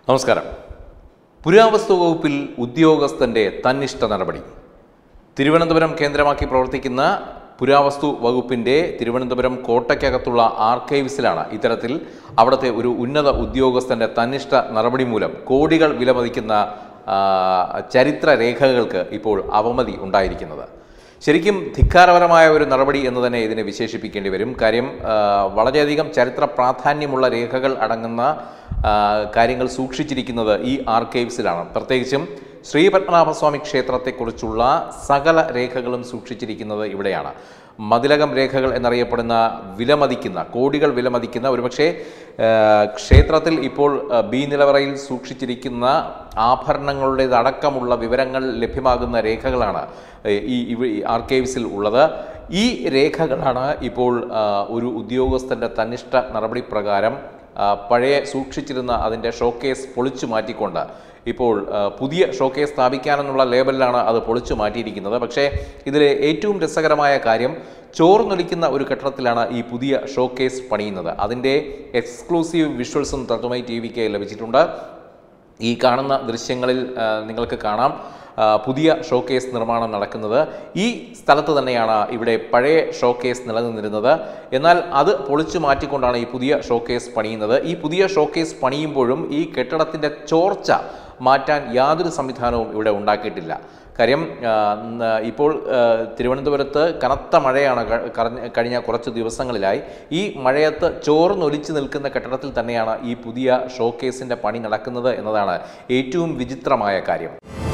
നമസ്കാരം പുരാവസ്തു വകുപ്പിൽ ഉദ്യോഗസ്ഥന്റെ തന്നിഷ്ട നടപടി തിരുവനന്തപുരം കേന്ദ്രമാക്കി പ്രവർത്തിക്കുന്ന പുരാവസ്തു വകുപ്പിന്റെ തിരുവനന്തപുരം കോട്ടയ്ക്കകത്തുള്ള ആർക്കൈവ്സിലാണ് ഇത്തരത്തിൽ അവിടുത്തെ ഒരു ഉന്നത ഉദ്യോഗസ്ഥന്റെ തന്നിഷ്ട നടപടി മൂലം കോടികൾ വിലമതിക്കുന്ന ആ, ചരിത്ര രേഖകൾക്ക് ഇപ്പോൾ അവമതി ഉണ്ടായിരിക്കുന്നത് ശരിക്കും ധിക്കാരപരമായ ഒരു നടപടി എന്ന് തന്നെ ഇതിനെ വിശേഷിപ്പിക്കേണ്ടി വരും കാര്യം ആ, വളരെയധികം ചരിത്ര പ്രാധാന്യമുള്ള രേഖകൾ അടങ്ങുന്ന ആ, കാര്യങ്ങൾ സൂക്ഷിച്ചിരിക്കുന്നത് ഈ ആർക്കൈവ്സിലാണ് പ്രത്യേകിച്ചും ശ്രീ പത്മനാഭസ്വാമി ക്ഷേത്രത്തെക്കുറിച്ചുള്ള സകല രേഖകളും സൂക്ഷിച്ചിരിക്കുന്നത് ഇവിടെയാണ് മതിലകം രേഖകൾ എന്നറിയപ്പെടുന്ന വിലമതിക്കുന്ന കോടികൾ വിലമതിക്കുന്ന ഒരുപക്ഷെ ആ, ക്ഷേത്രത്തിൽ ഇപ്പോൾ ആ, ബി നിലവറയിൽ സൂക്ഷിച്ചിരിക്കുന്ന ആഭരണങ്ങളുടേതടക്കമുള്ള വിവരങ്ങൾ ലഭ്യമാകുന്ന രേഖകളാണ് ഏ, ഈ ഇവ- ഈ ആർക്കൈവ്സിൽ ഉള്ളത് ഈ രേഖകളാണ് ഇപ്പോൾ ആ, ഒരു ഉദ്യോഗസ്ഥൻ്റെ തന്നിഷ്ട നടപടി പ്രകാരം ആ, പഴയ സൂക്ഷിച്ചിരുന്ന അതിൻ്റെ ഷോക്കേസ് പൊളിച്ചു മാറ്റിക്കൊണ്ട് ഇപ്പോൾ ആ, പുതിയ ഷോക്കേസ് സ്ഥാപിക്കാനെന്നുള്ള ലേബലിലാണ് അത് പൊളിച്ചു മാറ്റിയിരിക്കുന്നത് പക്ഷേ ഇതിലെ ഏറ്റവും രസകരമായ കാര്യം ചോർന്നൊലിക്കുന്ന ഒരു കെട്ടിടത്തിലാണ് ഈ പുതിയ ഷോക്കേസ് പണിയുന്നത് അതിൻ്റെ എക്സ്ക്ലൂസീവ് വിഷ്വൽസും തത്വമൈ ടി വിക്ക് ലഭിച്ചിട്ടുണ്ട് ഈ കാണുന്ന ദൃശ്യങ്ങളിൽ ആ, നിങ്ങൾക്ക് കാണാം ആ, പുതിയ ഷോക്കേസ് നിർമ്മാണം നടക്കുന്നത് ഈ സ്ഥലത്ത് തന്നെയാണ് ഇവിടെ പഴയ ഷോക്കേസ് നിലനിന്നിരുന്നത് എന്നാൽ അത് പൊളിച്ചു മാറ്റിക്കൊണ്ടാണ് ഈ പുതിയ ഷോക്കേസ് പണിയുന്നത് ഈ പുതിയ ഷോക്കേസ് പണിയുമ്പോഴും ഈ കെട്ടിടത്തിൻ്റെ ചോർച്ച മാറ്റാൻ യാതൊരു സംവിധാനവും ഇവിടെ ഉണ്ടാക്കിയിട്ടില്ല കാര്യം ആ, ന- ഇപ്പോൾ ആ, തിരുവനന്തപുരത്ത് കനത്ത മഴയാണ് ക- കറഞ്ഞ- കഴിഞ്ഞ കുറച്ച് ദിവസങ്ങളിലായി ഈ മഴയത്ത് ചോർന്നൊലിച്ചു നിൽക്കുന്ന കെട്ടിടത്തിൽ തന്നെയാണ് ഈ പുതിയ ഷോക്കേസിൻ്റെ പണി നടക്കുന്നത് എന്നതാണ് ഏറ്റവും വിചിത്രമായ കാര്യം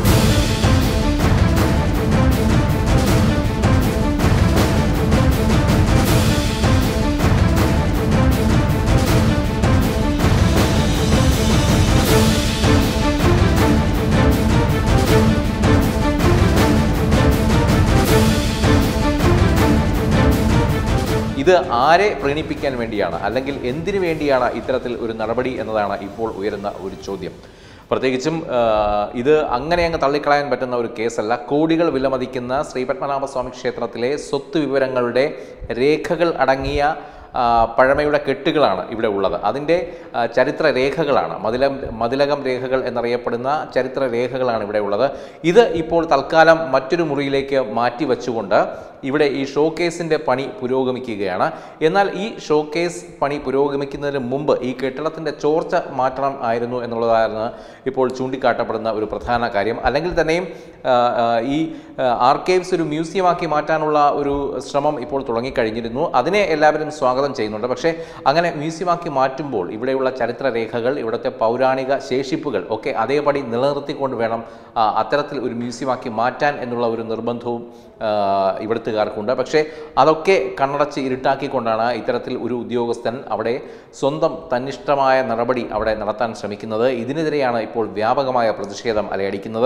ഇത് ആരെ പ്രീണിപ്പിക്കാൻ വേണ്ടിയാണ് അല്ലെങ്കിൽ എന്തിനു വേണ്ടിയാണ് ഇത്തരത്തിൽ ഒരു നടപടി എന്നതാണ് ഇപ്പോൾ ഉയരുന്ന ഒരു ചോദ്യം പ്രത്യേകിച്ചും ആ, ഇത് അങ്ങനെ അങ്ങ് തള്ളിക്കളയാൻ പറ്റുന്ന ഒരു കേസല്ല കോടികൾ വിലമതിക്കുന്ന ശ്രീപത്മനാഭസ്വാമി ക്ഷേത്രത്തിലെ സ്വത്ത് വിവരങ്ങളുടെ രേഖകൾ അടങ്ങിയ ആ, പഴമയുടെ കെട്ടുകളാണ് ഇവിടെ ഉള്ളത് അതിൻ്റെ ആ, ചരിത്ര രേഖകളാണ് മതിലം മതിലകം രേഖകൾ എന്നറിയപ്പെടുന്ന ചരിത്ര രേഖകളാണ് ഇവിടെ ഉള്ളത് ഇത് ഇപ്പോൾ തൽക്കാലം മറ്റൊരു മുറിയിലേക്ക് മാറ്റി വച്ചുകൊണ്ട് ഇവിടെ ഈ ഷോക്കേസിൻ്റെ പണി പുരോഗമിക്കുകയാണ് എന്നാൽ ഈ ഷോക്കേസ് പണി പുരോഗമിക്കുന്നതിന് മുമ്പ് ഈ കെട്ടിടത്തിൻ്റെ ചോർച്ച മാറ്റണം ആയിരുന്നു എന്നുള്ളതായിരുന്നു ഇപ്പോൾ ചൂണ്ടിക്കാട്ടപ്പെടുന്ന ഒരു പ്രധാന കാര്യം അല്ലെങ്കിൽ തന്നെയും ആ, ആ, ഈ ആർക്കൈവ്സ് ഒരു മ്യൂസിയമാക്കി മാറ്റാനുള്ള ഒരു ശ്രമം ഇപ്പോൾ തുടങ്ങിക്കഴിഞ്ഞിരുന്നു അതിനെ എല്ലാവരും സ്വാഗതം ചെയ്യുന്നുണ്ട് പക്ഷേ അങ്ങനെ മ്യൂസിയമാക്കി മാറ്റുമ്പോൾ ഇവിടെയുള്ള ചരിത്ര രേഖകൾ ഇവിടുത്തെ പൗരാണിക ശേഷിപ്പുകൾ ഒക്കെ അതേപടി നിലനിർത്തിക്കൊണ്ട് വേണം ആ, അത്തരത്തിൽ ഒരു മ്യൂസിയമാക്കി മാറ്റാൻ എന്നുള്ള ഒരു നിർബന്ധവും ആ, ഇവിടുത്തുകാർക്കുണ്ട് പക്ഷേ അതൊക്കെ കണ്ണടച്ച് ഇരുട്ടാക്കിക്കൊണ്ടാണ് ഇത്തരത്തിൽ ഒരു ഉദ്യോഗസ്ഥൻ അവിടെ സ്വന്തം തന്നിഷ്ടമായ നടപടി അവിടെ നടത്താൻ ശ്രമിക്കുന്നത് ഇതിനെതിരെയാണ് ഇപ്പോൾ വ്യാപകമായ പ്രതിഷേധം അലയടിക്കുന്നത്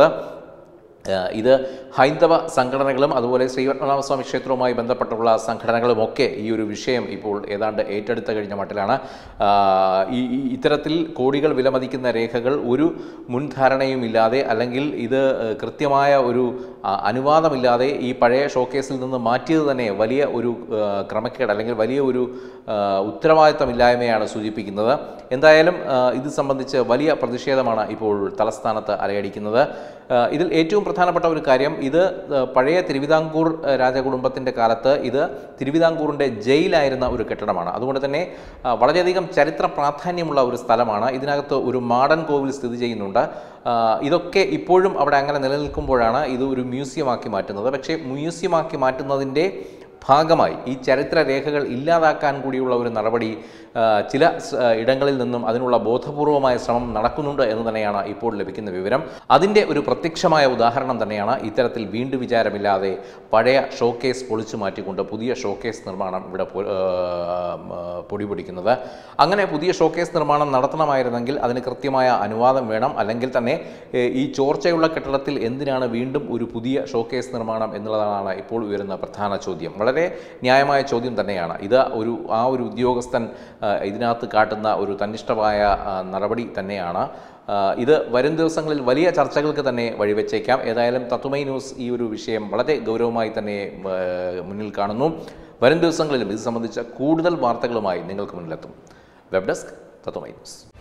ഏഹ് ഇത് ഹൈന്ദവ സംഘടനകളും അതുപോലെ ശ്രീപത്മനാഭസ്വാമി ക്ഷേത്രവുമായി ബന്ധപ്പെട്ടുള്ള സംഘടനകളുമൊക്കെ ഈ ഒരു വിഷയം ഇപ്പോൾ ഏതാണ്ട് ഏറ്റെടുത്ത കഴിഞ്ഞ മട്ടിലാണ് ആഹ് ഈ ഈ ഇത്തരത്തിൽ കോടികൾ വിലമതിക്കുന്ന രേഖകൾ ഒരു മുൻധാരണയും ഇല്ലാതെ അല്ലെങ്കിൽ ഇത് ഏഹ് കൃത്യമായ ഒരു ആ, അനുവാദമില്ലാതെ ഈ പഴയ ഷോക്കേസിൽ നിന്ന് മാറ്റിയത് തന്നെ വലിയ ഒരു ഏഹ് ക്രമക്കേട് അല്ലെങ്കിൽ വലിയ ഒരു ഏഹ് ഉത്തരവാദിത്തമില്ലായ്മയാണ് സൂചിപ്പിക്കുന്നത് എന്തായാലും ഏഹ് ഇത് സംബന്ധിച്ച് വലിയ പ്രതിഷേധമാണ് ഇപ്പോൾ തലസ്ഥാനത്ത് അലയടിക്കുന്നത് ഏഹ് ഇതിൽ ഏറ്റവും പ്രധാനപ്പെട്ട ഒരു കാര്യം ഇത് ഏഹ് പഴയ തിരുവിതാംകൂർ ഏഹ് രാജകുടുംബത്തിൻ്റെ കാലത്ത് ഇത് തിരുവിതാംകൂറിൻ്റെ ജയിലായിരുന്ന ഒരു കെട്ടിടമാണ് അതുകൊണ്ട് തന്നെ ആ, വളരെയധികം ചരിത്ര പ്രാധാന്യമുള്ള ഒരു സ്ഥലമാണ് ഇതിനകത്ത് ഒരു മാടൻ കോവിൽ സ്ഥിതി ചെയ്യുന്നുണ്ട് ആ, ഇതൊക്കെ ഇപ്പോഴും അവിടെ അങ്ങനെ നിലനിൽക്കുമ്പോഴാണ് ഇത് ഒരു മ്യൂസിയമാക്കി മാറ്റുന്നത് പക്ഷേ മ്യൂസിയമാക്കി മാറ്റുന്നതിൻ്റെ ഭാഗമായി ഈ ചരിത്ര രേഖകൾ ഇല്ലാതാക്കാൻ കൂടിയുള്ള ഒരു നടപടി ആ, ചില സ്- ആ, ഇടങ്ങളിൽ നിന്നും അതിനുള്ള ബോധപൂർവമായ ശ്രമം നടക്കുന്നുണ്ട് എന്ന് തന്നെയാണ് ഇപ്പോൾ ലഭിക്കുന്ന വിവരം അതിൻ്റെ ഒരു പ്രത്യക്ഷമായ ഉദാഹരണം തന്നെയാണ് ഇത്തരത്തിൽ വീണ്ടും വിചാരമില്ലാതെ പഴയ ഷോക്കേസ് പൊളിച്ചു മാറ്റിക്കൊണ്ട് പുതിയ ഷോക്കേസ് നിർമ്മാണം ഇവിടെ പൊ- ആ, ആ, പൊടിപൊടിക്കുന്നത് അങ്ങനെ പുതിയ ഷോക്കേസ് നിർമ്മാണം നടത്തണമായിരുന്നെങ്കിൽ അതിന് കൃത്യമായ അനുവാദം വേണം അല്ലെങ്കിൽ തന്നെ ഏ, ഈ ചോർച്ചയുള്ള കെട്ടിടത്തിൽ എന്തിനാണ് വീണ്ടും ഒരു പുതിയ ഷോക്കേസ് നിർമ്മാണം എന്നുള്ളതാണ് ഇപ്പോൾ ഉയരുന്ന പ്രധാന ചോദ്യം വളരെ ന്യായമായ ചോദ്യം തന്നെയാണ് ഇത് ഒരു ആ ഒരു ഉദ്യോഗസ്ഥൻ ആ, ഇതിനകത്ത് കാട്ടുന്ന ഒരു തന്നിഷ്ടമായ ആ, നടപടി തന്നെയാണ് ആ, ഇത് വരും ദിവസങ്ങളിൽ വലിയ ചർച്ചകൾക്ക് തന്നെ വഴിവെച്ചേക്കാം ഏതായാലും തത്വമൈ ന്യൂസ് ഈ ഒരു വിഷയം വളരെ ഗൗരവമായി തന്നെ ആ, മുന്നിൽ കാണുന്നു വരും ദിവസങ്ങളിലും ഇത് സംബന്ധിച്ച കൂടുതൽ വാർത്തകളുമായി നിങ്ങൾക്ക് മുന്നിലെത്തും വെബ് ഡെസ്ക് തത്വമൈ ന്യൂസ്